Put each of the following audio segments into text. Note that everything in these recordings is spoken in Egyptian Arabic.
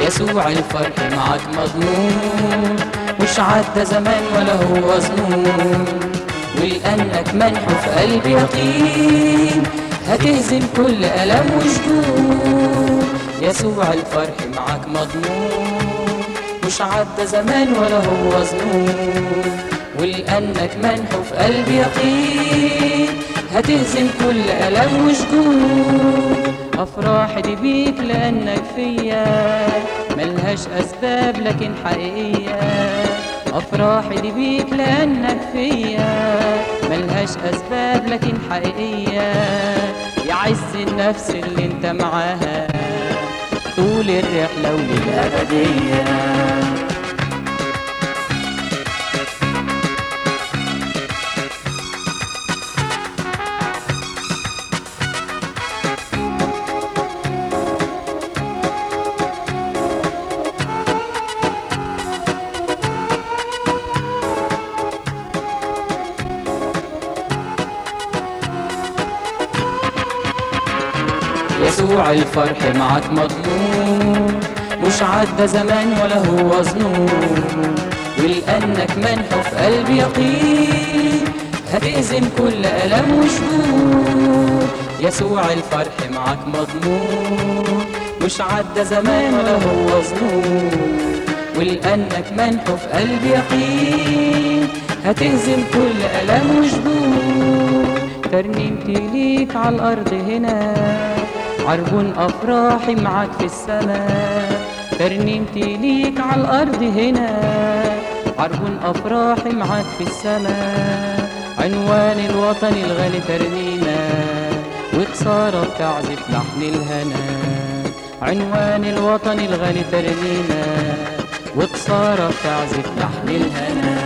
يسوع الفرح معك مضمون مش عدى زمان ولا هو ظنون ولأنك منحو في قلبي يقين هتهزم كل ألم وشجون يسوع الفرح معك مضمون مش عدى زمان ولا هو ظنون ولأنك منحو في قلبي يقين هتهزم كل ألم وشجون أفراحي دي بيك لأنك فيا ملهاش أسباب لكن حقيقية أفراحي دي بيك لأنك فيا ملهاش أسباب لكن حقيقية يعز النفس اللي انت معاها طول الرحلة وللأبدية يسوع الفرح معك مضمون مش عدى زمان ولا هو ظنون ولأنك منحو في قلبي يقين هتهزم كل ألم وشجون يسوع الفرح معك مضمون مش عدى زمان ولا هو ظنون ولأنك منحو في قلبي يقين هتهزم كل ألم وشجون ترنيمتي ليك على الأرض هنا عربون أفراحي معاك في السماء ترنيمتي ليك على الأرض هنا عربون أفراحي معاك في السماء عنوان الوطن الغالي ترنيمة وكسارة بتعزف لحن الهنا عنوان الوطن الغالي ترنيمة وكسارة بتعزف لحن الهنا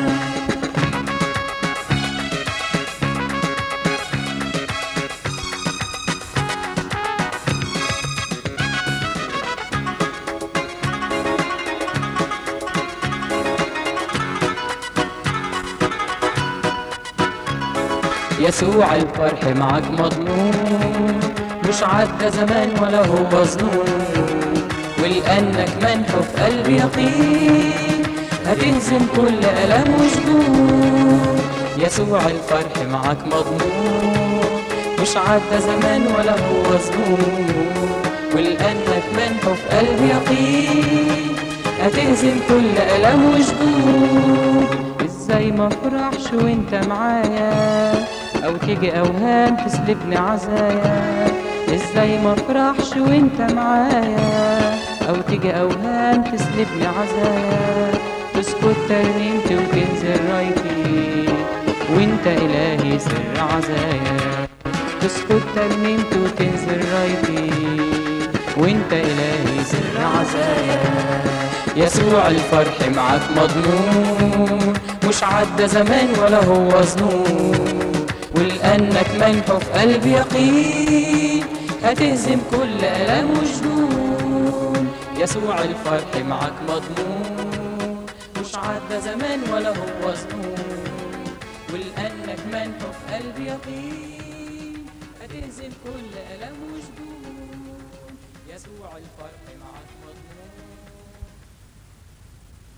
يسوع الفرح معك مضمون مش عدى زمان ولا هو ظنون ولأنك منحو في قلبي يقين هتهزم كل ألم وشجون يسوع الفرح معك مضمون مش عدى زمان ولا هو ظنون ولأنك منحو في قلبي يقين هتهزم كل ألم وشجون ازاي ما افرحش وانت معايا او تيجي اوهام تسلبني عزايا ازاي ما افرحش وانت معايا او تيجي اوهام تسلبني عزايا تسكت ترنيمتي وتنزل رايتي وانت الهي سر عزايا تسكت ترنيمتي وتنزل رايتي وانت الهي سر عزايا يسوع الفرح معك مضمون مش عدى زمان ولا هو ظنون ولأنك منحو في قلبي يقين هتهزم كل ألم وجنون يسوع الفرح معك مضمون مش عدى زمان ولا هو ظنون ولأنك منحو في قلبي يقين هتهزم كل ألم وجنون يسوع الفرح معك مضمون